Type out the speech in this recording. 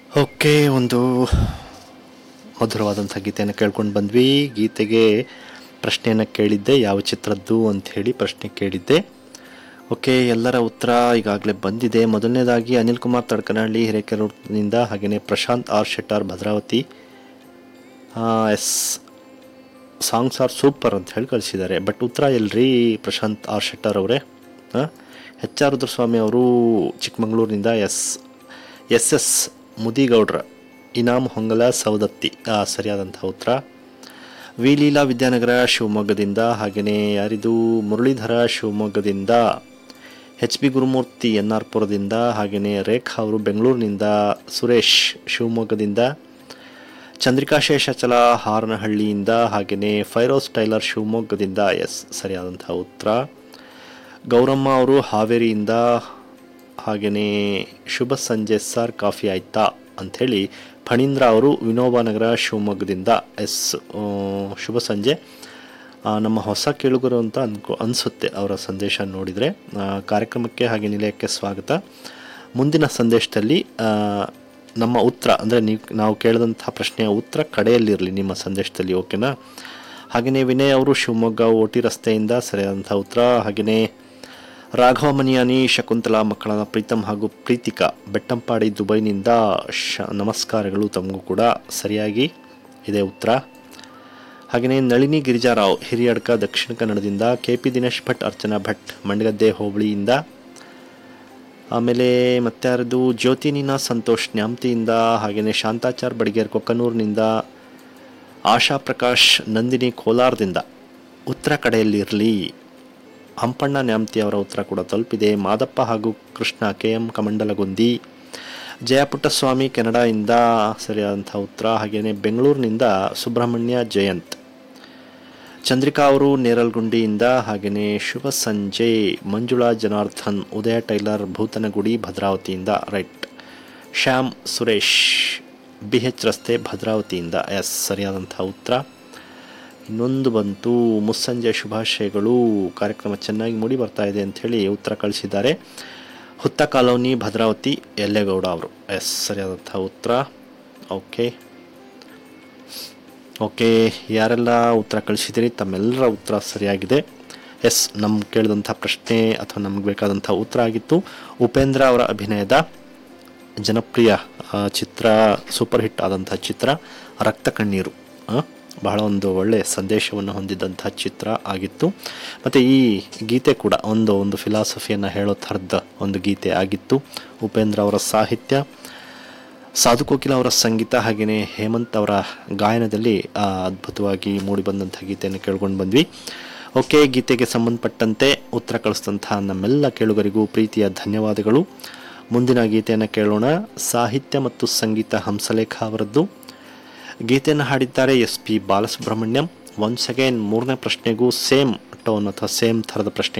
okay ಒಂದು ಮಧುರವಾದಂಥ ಗೀತೆಯನ್ನು ಕೇಳ್ಕೊಂಡು ಬಂದ್ವಿ ಗೀತೆಗೆ ಪ್ರಶ್ನೆಯನ್ನು ಕೇಳಿದ್ದೆ ಯಾವ ಚಿತ್ರದ್ದು ಅಂತ ಹೇಳಿ ಪ್ರಶ್ನೆ ಕೇಳಿದ್ದೆ ಓಕೆ ಎಲ್ಲರ ಉತ್ತರ ಈಗಾಗಲೇ ಬಂದಿದೆ ಮೊದಲನೇದಾಗಿ ಅನಿಲ್ ಕುಮಾರ್ ತಡ್ಕನಹಳ್ಳಿ ಹಿರೇಕೆರೂರಿನಿಂದ ಹಾಗೆಯೇ Prashant R Shettar Bhadravati yes songs are super ಅಂತ ಹೇಳಿ ಕಳಿಸಿದ್ದಾರೆ ಬಟ್ ಉತ್ತರ ಎಲ್ರಿ ಪ್ರಶಾಂತ್ ಆರ್ ಶೆಟ್ಟರ್ ಅವರೇ ಎಚ್ ಆರ್ ರುದ್ರಸ್ವಾಮಿ ಅವರು ಚಿಕ್ಕಮಗಳೂರಿನಿಂದ S S S Mudigoudra Inam Hongal Saundatti ಆ, ಸರಿಯಾದಂಥ ಉತ್ತರ ವಿ ಲೀಲಾ ವಿದ್ಯಾನಗರ ಶಿವಮೊಗ್ಗದಿಂದ ಹಾಗೆಯೇ ಯಾರಿದು ಮುರಳೀಧರ ಶಿವಮೊಗ್ಗದಿಂದ H B Gurumurthy N R ಪುರದಿಂದ ಹಾಗೆಯೇ ರೇಖಾ ಅವರು ಬೆಂಗಳೂರಿನಿಂದ ಸುರೇಶ್ ಶಿವಮೊಗ್ಗದಿಂದ ಚಂದ್ರಿಕಾ ಶೇಷಾಚಲ ಹಾರನಹಳ್ಳಿಯಿಂದ ಹಾಗೆಯೇ ಫೈರೋಸ್ ಟೈಲರ್ ಶಿವಮೊಗ್ಗದಿಂದ ಎಸ್ ಸರಿಯಾದಂಥ ಉತ್ತರ ಗೌರಮ್ಮ ಅವರು ಹಾವೇರಿಯಿಂದ ಹಾಗೆಯೇ ಶುಭ ಸಂಜೆ ಸರ್ ಕಾಫಿ ಆಯ್ತಾ ಅಂಥೇಳಿ ಫಣೀಂದ್ರ ಅವರು ವಿನೋಬ ನಗರ ಶಿವಮೊಗ್ಗದಿಂದ ಎಸ್ ಆ, ಶುಭ ಸಂಜೆ ಆ, ನಮ್ಮ ಹೊಸ ಕೇಳುಗರು ಅಂತ ಅನ್ಕೊ ಅನಿಸುತ್ತೆ ಅವರ ಸಂದೇಶ ನೋಡಿದರೆ ಆ, ಕಾರ್ಯಕ್ರಮಕ್ಕೆ ಹಾಗೆ ನಿಲಯಕ್ಕೆ ಸ್ವಾಗತ ಮುಂದಿನ ಸಂದೇಶದಲ್ಲಿ ಆ, ನಮ್ಮ ಉತ್ತರ ಅಂದರೆ ನೀವು ನಾವು ಕೇಳಿದಂಥ ಪ್ರಶ್ನೆಯ ಉತ್ತರ ಕಡೆಯಲ್ಲಿರಲಿ ನಿಮ್ಮ ಸಂದೇಶದಲ್ಲಿ ಓಕೆನಾ ಹಾಗೆಯೇ ವಿನಯ್ ಅವರು ಶಿವಮೊಗ್ಗ ಓಟಿ ರಸ್ತೆಯಿಂದ ಸರಿಯಾದಂಥ ಉತ್ತರ ಹಾಗೆಯೇ ರಾಘವ ಮನಿಯಾನಿ ಶಕುಂತಲಾ ಮಕ್ಕಳ ಪ್ರೀತಮ್ ಹಾಗೂ ಪ್ರೀತಿಕಾ ಬೆಟ್ಟಂಪಾಡಿ ದುಬೈನಿಂದ ಶ ನಮಸ್ಕಾರಗಳು ತಮಗೂ ಕೂಡ ಸರಿಯಾಗಿ ಇದೆ ಉತ್ತರ ಹಾಗೆಯೇ ನಳಿನಿ ಗಿರಿಜಾರಾವ್ ಹಿರಿಯಡ್ಕ ದಕ್ಷಿಣ ಕನ್ನಡದಿಂದ ಕೆ ಪಿ ದಿನೇಶ್ ಭಟ್ ಅರ್ಚನಾ ಭಟ್ ಮಂಡಗದ್ದೆ ಹೋಬಳಿಯಿಂದ ಆಮೇಲೆ ಮತ್ತೆ ಯಾರದು ಜ್ಯೋತಿ ನೀನಾ ಸಂತೋಷ್ ನ್ಯಾಮ್ತಿಯಿಂದ ಹಾಗೆಯೇ ಶಾಂತಾಚಾರ್ ಬಡಿಗೇರ್ ಕೊಕ್ಕನೂರಿನಿಂದ ಆಶಾ ಪ್ರಕಾಶ್ ನಂದಿನಿ ಕೋಲಾರದಿಂದ ಉತ್ತರ ಕಡೆಯಲ್ಲಿರಲಿ ಹಂಪಣ್ಣ ನ್ಯಾಮ್ತಿ ಅವರ ಉತ್ತರ ಕೂಡ ತಲುಪಿದೆ ಮಾದಪ್ಪ ಹಾಗೂ ಕೃಷ್ಣ ಕೆ ಎಂ ಕಮಂಡಲಗುಂದಿ ಜಯಪುಟ್ಟಸ್ವಾಮಿ ಕೆನಡಾಯಿಂದ ಸರಿಯಾದಂಥ ಉತ್ತರ ಹಾಗೆಯೇ ಬೆಂಗಳೂರಿನಿಂದ ಸುಬ್ರಹ್ಮಣ್ಯ ಜಯಂತ್ ಚಂದ್ರಿಕಾ ಅವರು ನೇರಲ್ಗುಂಡಿಯಿಂದ ಹಾಗೆಯೇ ಶುಭ ಸಂಜೆ ಮಂಜುಳಾ ಜನಾರ್ದನ್ ಉದಯ ಟೈಲರ್ ಭೂತನಗುಡಿ ಭದ್ರಾವತಿಯಿಂದ right Shyam Suresh B H ರಸ್ತೆ ಭದ್ರಾವತಿಯಿಂದ ಎಸ್ ಸರಿಯಾದಂಥ ಉತ್ತರ ಇನ್ನೊಂದು ಬಂತು ಮುಸ್ಸಂಜೆ ಶುಭಾಶಯಗಳು ಕಾರ್ಯಕ್ರಮ ಚೆನ್ನಾಗಿ ಮೂಡಿ ಬರ್ತಾ ಇದೆ ಅಂಥೇಳಿ ಉತ್ತರ ಕಳಿಸಿದ್ದಾರೆ ಹುತ್ತ ಕಾಲೋನಿ ಭದ್ರಾವತಿ ಯಲ್ಲೇಗೌಡ ಅವರು ಎಸ್ ಸರಿಯಾದಂಥ ಉತ್ತರ ಓಕೆ ಓಕೆ ಯಾರೆಲ್ಲ ಉತ್ತರ ಕಳಿಸಿದಿರಿ ತಮ್ಮೆಲ್ಲರ ಉತ್ತರ ಸರಿಯಾಗಿದೆ ಎಸ್ ನಮ್ಮ ಕೇಳಿದಂಥ ಪ್ರಶ್ನೆ ಅಥವಾ ನಮಗೆ ಬೇಕಾದಂಥ ಉತ್ತರ ಆಗಿತ್ತು ಉಪೇಂದ್ರ ಅವರ ಅಭಿನಯದ ಜನಪ್ರಿಯ ಆ, ಚಿತ್ರ ಸೂಪರ್ ಹಿಟ್ ಆದಂಥ ಚಿತ್ರ ರಕ್ತ ಕಣ್ಣೀರು ಆ, ಬಹಳ ಒಂದು ಒಳ್ಳೆಯ ಸಂದೇಶವನ್ನು ಹೊಂದಿದ್ದಂಥ ಚಿತ್ರ ಆಗಿತ್ತು ಮತ್ತು ಈ ಗೀತೆ ಕೂಡ ಒಂದು ಒಂದು ಫಿಲಾಸಫಿಯನ್ನು ಹೇಳೋ ಥರದ ಒಂದು ಗೀತೆ ಆಗಿತ್ತು ಉಪೇಂದ್ರ ಅವರ ಸಾಹಿತ್ಯ ಸಾಧು ಕೋಕಿಲ ಅವರ ಸಂಗೀತ ಹಾಗೆಯೇ ಹೇಮಂತ್ ಅವರ ಗಾಯನದಲ್ಲಿ ಆ, ಅದ್ಭುತವಾಗಿ ಮೂಡಿಬಂದಂಥ ಗೀತೆಯನ್ನು ಕೇಳ್ಕೊಂಡು ಬಂದ್ವಿ ಓಕೆ ಗೀತೆಗೆ ಸಂಬಂಧಪಟ್ಟಂತೆ ಉತ್ತರ ಕಳಿಸಿದಂಥ ನಮ್ಮೆಲ್ಲ ಕೇಳುಗರಿಗೂ ಪ್ರೀತಿಯ ಧನ್ಯವಾದಗಳು ಮುಂದಿನ ಗೀತೆಯನ್ನು ಕೇಳೋಣ ಸಾಹಿತ್ಯ ಮತ್ತು ಸಂಗೀತ ಹಂಸಲೇಖ ಅವರದ್ದು ಗೀತೆಯನ್ನು ಹಾಡಿದ್ದಾರೆ S P Balasubrahmanyam once again ಮೂರನೇ ಪ್ರಶ್ನೆಗೂ ಸೇಮ್ ಟೋನ್ ಅಥವಾ ಸೇಮ್ ಥರದ ಪ್ರಶ್ನೆ